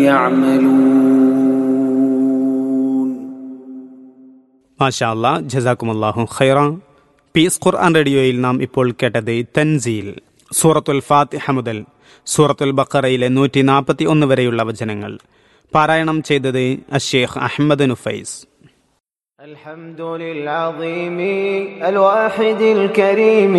يعملون മാഷാ അല്ലാ ജസാക്കുമല്ലാഹു ഖൈറ പീസ് ഖുർആൻ റേഡിയോയിൽ നാം ഇപ്പോൾ കേട്ടത് തൻസീൽ സൂറത്തുൽ ഫാത്തിഹ മുതൽ സൂറത്തുൽ ബക്കറയിലെ നൂറ്റി നാൽപ്പത്തി ഒന്ന് വരെയുള്ള വചനങ്ങൾ പാരായണം ചെയ്തത് അഷേഖ് അഹമ്മദ് നുഫൈസ് الحمد للعظيم الواحد الكريم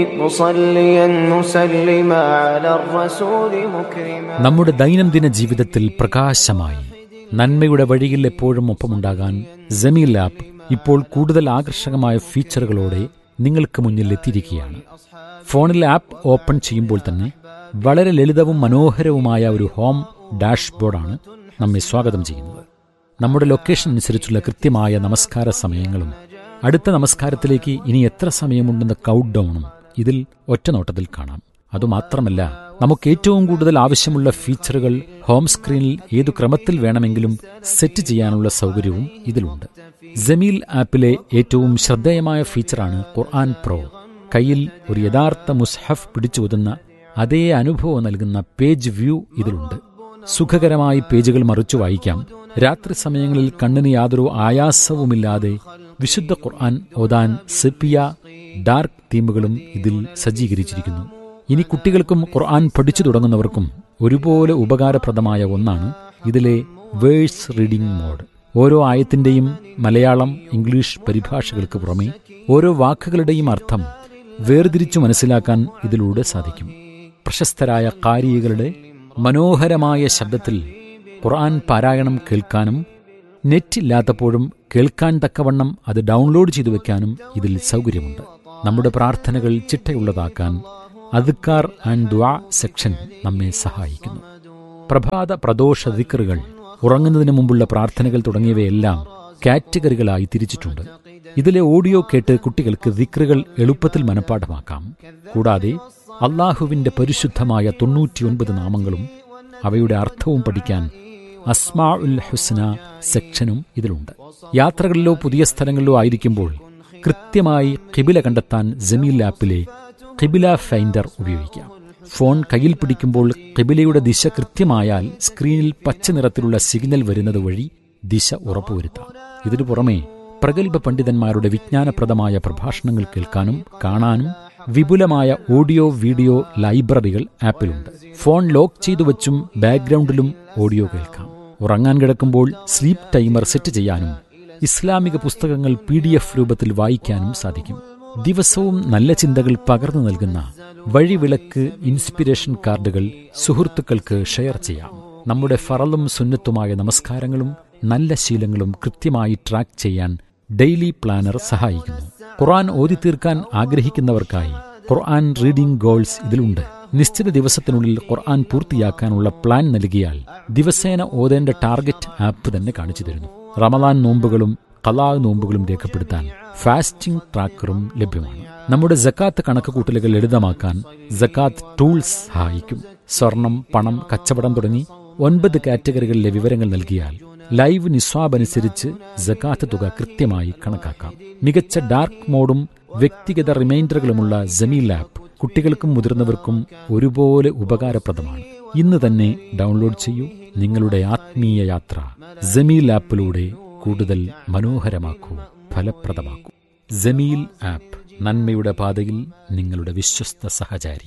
مصليا مسلما على الرسول مكرما നമ്മുടെ ദൈനംദിന ജീവിതത്തിൽ പ്രകാശമായി നന്മയുടെ വഴിയിൽ എപ്പോഴും ഒപ്പമുണ്ടാകാൻ ജമീൽ ആപ്പ് ഇപ്പോൾ കൂടുതൽ ആകർഷകമായ ഫീച്ചറുകളോടെ നിങ്ങൾക്ക് മുന്നിൽ എത്തിയിരിക്കുകയാണ് ഫോണിൽ ആപ്പ് ഓപ്പൺ ചെയ്യുമ്പോൾ തന്നെ വളരെ ലളിതവും മനോഹരവുമായ ഒരു ഹോം ഡാഷ്ബോർഡാണ് നമ്മെ സ്വാഗതം ചെയ്യുന്നത് നമ്മുടെ ലൊക്കേഷൻ അനുസരിച്ചുള്ള കൃത്യമായ നമസ്കാര സമയങ്ങളും അടുത്ത നമസ്കാരത്തിലേക്ക് ഇനി എത്ര സമയമുണ്ടെന്ന കൗണ്ട് ഡൗണും ഇതിൽ ഒറ്റനോട്ടത്തിൽ കാണാം അതുമാത്രമല്ല നമുക്ക് ഏറ്റവും കൂടുതൽ ആവശ്യമുള്ള ഫീച്ചറുകൾ ഹോം സ്ക്രീനിൽ ഏതു ക്രമത്തിൽ വേണമെങ്കിലും സെറ്റ് ചെയ്യാനുള്ള സൗകര്യവും ഇതിലുണ്ട് ജമീൽ ആപ്പിലെ ഏറ്റവും ശ്രദ്ധേയമായ ഫീച്ചറാണ് ഖുർആൻ പ്രോ കയ്യിൽ ഒരു യഥാർത്ഥ മുസ്ഹഫ് പിടിച്ചോതുന്ന അതേ അനുഭവം നൽകുന്ന പേജ് വ്യൂ ഇതിലുണ്ട് സുഖകരമായി പേജുകൾ മറിച്ചു വായിക്കാം രാത്രി സമയങ്ങളിൽ കണ്ണിന് യാതൊരു ആയാസവുമില്ലാതെ വിശുദ്ധ ഖുർആൻ ഓതാൻ സെപ്പിയ ഡാർക്ക് തീമുകളും ഇതിൽ സജ്ജീകരിച്ചിരിക്കുന്നു ഇനി കുട്ടികൾക്കും ഖുർആൻ പഠിച്ചു തുടങ്ങുന്നവർക്കും ഒരുപോലെ ഉപകാരപ്രദമായ ഒന്നാണ് ഇതിലെ വേഴ്സ് റീഡിംഗ് മോഡ് ഓരോ ആയത്തിന്റെയും മലയാളം ഇംഗ്ലീഷ് പരിഭാഷകൾക്ക് പുറമെ ഓരോ വാക്കുകളുടെയും അർത്ഥം വേർതിരിച്ചു മനസ്സിലാക്കാൻ ഇതിലൂടെ സാധിക്കും പ്രശസ്തരായ കാരികളുടെ മനോഹരമായ ശബ്ദത്തിൽ ഖുർആൻ പാരായണം കേൾക്കാനും നെറ്റ് ഇല്ലാത്തപ്പോഴും കേൾക്കാൻ തക്കവണ്ണം അത് ഡൗൺലോഡ് ചെയ്തു വെക്കാനും ഇതിൽ സൗകര്യമുണ്ട് നമ്മുടെ പ്രാർത്ഥനകൾ ചിട്ടയുള്ളതാക്കാൻ അദ്ക്കാർ ആൻഡ് ദ്വാ സെക്ഷൻ നമ്മെ സഹായിക്കുന്നു പ്രഭാത പ്രദോഷ ദിക്കറുകൾ ഉറങ്ങുന്നതിന് മുമ്പുള്ള പ്രാർത്ഥനകൾ തുടങ്ങിയവയെല്ലാം കാറ്റഗറികളായി തിരിച്ചിട്ടുണ്ട് ഇതിലെ ഓഡിയോ കേട്ട് കുട്ടികൾക്ക് ദിക്റുകൾ എളുപ്പത്തിൽ മനഃപ്പാഠമാക്കാം കൂടാതെ അള്ളാഹുവിന്റെ പരിശുദ്ധമായ തൊണ്ണൂറ്റിയൊൻപത് നാമങ്ങളും അവയുടെ അർത്ഥവും പഠിക്കാൻ അസ്മാ ഉൽ ഹുസ്ന സെക്ഷനും ഇതിലുണ്ട് യാത്രകളിലോ പുതിയ സ്ഥലങ്ങളിലോ ആയിരിക്കുമ്പോൾ കൃത്യമായി കിബില കണ്ടെത്താൻ ജമീൽ ആപ്പിലെ കിബില ഫൈൻഡർ ഉപയോഗിക്കാം ഫോൺ കയ്യിൽ പിടിക്കുമ്പോൾ കിബിലയുടെ ദിശ കൃത്യമായാൽ സ്ക്രീനിൽ പച്ച നിറത്തിലുള്ള സിഗ്നൽ വരുന്നത് വഴി ദിശ ഉറപ്പുവരുത്താം ഇതിനു പുറമെ പ്രഗത്ഭ പണ്ഡിതന്മാരുടെ വിജ്ഞാനപ്രദമായ പ്രഭാഷണങ്ങൾ കേൾക്കാനും കാണാനും വിപുലമായ ഓഡിയോ വീഡിയോ ലൈബ്രറികൾ ആപ്പിലുണ്ട് ഫോൺ ലോക്ക് ചെയ്തു വെച്ചും ബാക്ക്ഗ്രൗണ്ടിലും ഓഡിയോ കേൾക്കാം ഉറങ്ങാൻ കിടക്കുമ്പോൾ സ്ലീപ്പ് ടൈമർ സെറ്റ് ചെയ്യാനും ഇസ്ലാമിക പുസ്തകങ്ങൾ പി ഡി എഫ് രൂപത്തിൽ വായിക്കാനും സാധിക്കും ദിവസവും നല്ല ചിന്തകൾ പകർന്നു നൽകുന്ന വഴിവിളക്ക് ഇൻസ്പിരേഷൻ കാർഡുകൾ സുഹൃത്തുക്കൾക്ക് ഷെയർ ചെയ്യാം നമ്മുടെ ഫറലും സുന്നത്തുമായ നമസ്കാരങ്ങളും നല്ല ശീലങ്ങളും കൃത്യമായി ട്രാക്ക് ചെയ്യാൻ ഡെയിലി പ്ലാനർ സഹായിക്കുന്നു ഖുർആൻ ഓതി തീർക്കാൻ ആഗ്രഹിക്കുന്നവർക്കായി ഖുർആൻ റീഡിംഗ് ഗോൾസ് ഇതിലുണ്ട് നിശ്ചിത ദിവസത്തിനുള്ളിൽ ഖുർആൻ പൂർത്തിയാക്കാനുള്ള പ്ലാൻ നൽകിയാൽ ദിവസേന ഓതേണ്ട ടാർഗറ്റ് ആപ്പ് തന്നെ കാണിച്ചു തരുന്നു റമദാൻ നോമ്പുകളും കലാ നോമ്പുകളും രേഖപ്പെടുത്താൻ ഫാസ്റ്റിംഗ് ട്രാക്കറും ലഭ്യമാണ് നമ്മുടെ ജക്കാത്ത് കണക്കുകൂട്ടലുകൾ ലളിതമാക്കാൻ ജക്കാത്ത് ടൂൾസ് സഹായിക്കും സ്വർണം പണം കച്ചവടം തുടങ്ങി ഒൻപത് കാറ്റഗറികളിലെ വിവരങ്ങൾ നൽകിയാൽ ലൈവ് നിസ്വാബ് അനുസരിച്ച് ജക്കാത്ത് തുക കൃത്യമായി കണക്കാക്കാം മികച്ച ഡാർക്ക് മോഡും വ്യക്തിഗത റിമൈൻഡറുകളുമുള്ള ജമീൽ ആപ്പ് കുട്ടികൾക്കും മുതിർന്നവർക്കും ഒരുപോലെ ഉപകാരപ്രദമാണ് ഇന്ന് തന്നെ ഡൗൺലോഡ് ചെയ്യൂ നിങ്ങളുടെ ആത്മീയ യാത്ര ജമീൽ ആപ്പിലൂടെ കൂടുതൽ മനോഹരമാക്കൂ ഫലപ്രദമാക്കൂ ജമീൽ ആപ്പ് നന്മയുടെ പാതയിൽ നിങ്ങളുടെ വിശ്വസ്ത സഹചാരി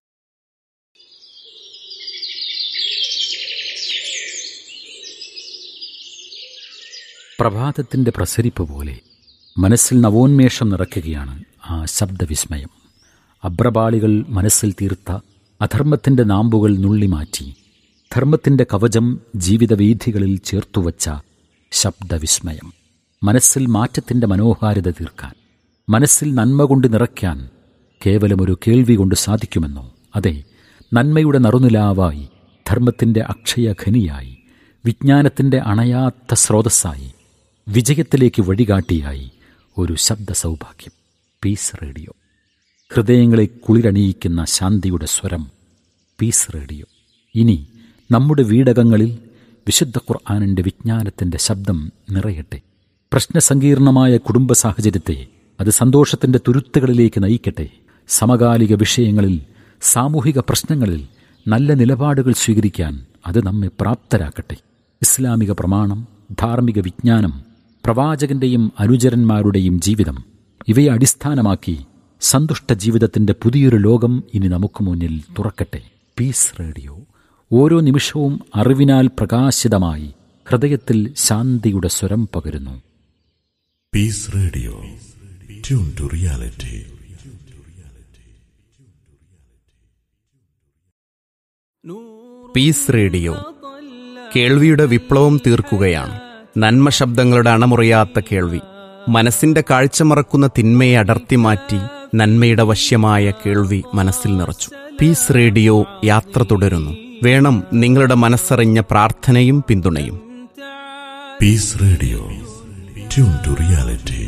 പ്രഭാതത്തിന്റെ പ്രസരിപ്പ് പോലെ മനസ്സിൽ നവോന്മേഷം നിറയ്ക്കുകയാണ് ആ ശബ്ദവിസ്മയം അബ്രപാളികൾ മനസ്സിൽ തീർത്ത അധർമ്മത്തിന്റെ നാമ്പുകൾ നുള്ളിമാറ്റി ധർമ്മത്തിന്റെ കവചം ജീവിതവീഥികളിൽ ചേർത്തുവച്ച ശബ്ദവിസ്മയം മനസ്സിൽ മാറ്റത്തിന്റെ മനോഹാരിത തീർക്കാൻ മനസ്സിൽ നന്മ കൊണ്ട് നിറയ്ക്കാൻ കേവലമൊരു കേൾവി കൊണ്ട് സാധിക്കുമെന്നോ അതെ നന്മയുടെ നറുനിലാവായി ധർമ്മത്തിന്റെ അക്ഷയഖനിയായി വിജ്ഞാനത്തിന്റെ അണയാത്ത സ്രോതസ്സായി വിജയത്തിലേക്ക് വഴികാട്ടിയായി ഒരു ശബ്ദ സൗഭാഗ്യം പീസ് റേഡിയോ ഹൃദയങ്ങളെ കുളിരണിയിക്കുന്ന ശാന്തിയുടെ സ്വരം പീസ് റേഡിയോ ഇനി നമ്മുടെ വീടകങ്ങളിൽ വിശുദ്ധ ഖുർആാനിന്റെ വിജ്ഞാനത്തിന്റെ ശബ്ദം നിറയട്ടെ പ്രശ്നസങ്കീർണമായ കുടുംബ സാഹചര്യത്തെ അത് സന്തോഷത്തിന്റെ തുരുത്തുകളിലേക്ക് നയിക്കട്ടെ സമകാലിക വിഷയങ്ങളിൽ സാമൂഹിക പ്രശ്നങ്ങളിൽ നല്ല നിലപാടുകൾ സ്വീകരിക്കാൻ അത് നമ്മെ പ്രാപ്തരാക്കട്ടെ ഇസ്ലാമിക പ്രമാണം ധാർമ്മിക വിജ്ഞാനം പ്രവാചകന്റെയും അനുചരന്മാരുടെയും ജീവിതം ഇവയെ അടിസ്ഥാനമാക്കി സന്തുഷ്ട ജീവിതത്തിന്റെ പുതിയൊരു ലോകം ഇനി നമുക്ക് മുന്നിൽ തുറക്കട്ടെ പീസ് റേഡിയോ ഓരോ നിമിഷവും അറിവിനാൽ പ്രകാശിതമായി ഹൃദയത്തിൽ ശാന്തിയുടെ സ്വരം പകരുന്നു Peace Radio. Tune to reality. Peace radio കേൾവിയുടെ വിപ്ലവം തീർക്കുകയാണ് നന്മ ശബ്ദങ്ങളുടെ അണമുറിയാത്ത കേൾവി മനസ്സിന്റെ കാഴ്ച മറക്കുന്ന തിന്മയെ അടർത്തി മാറ്റി നന്മയുടെ വശ്യമായ കേൾവി മനസ്സിൽ നിറച്ചു പീസ് റേഡിയോ യാത്ര തുടരുന്നു വേണം നിങ്ങളുടെ മനസ്സറിഞ്ഞ പ്രാർത്ഥനയും പിന്തുണയും Peace Radio. Tune to reality.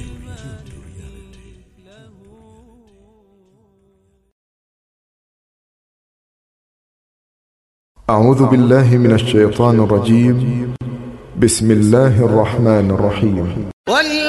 أعوذ بالله من الشيطان الرجيم بسم الله الرحمن الرحيم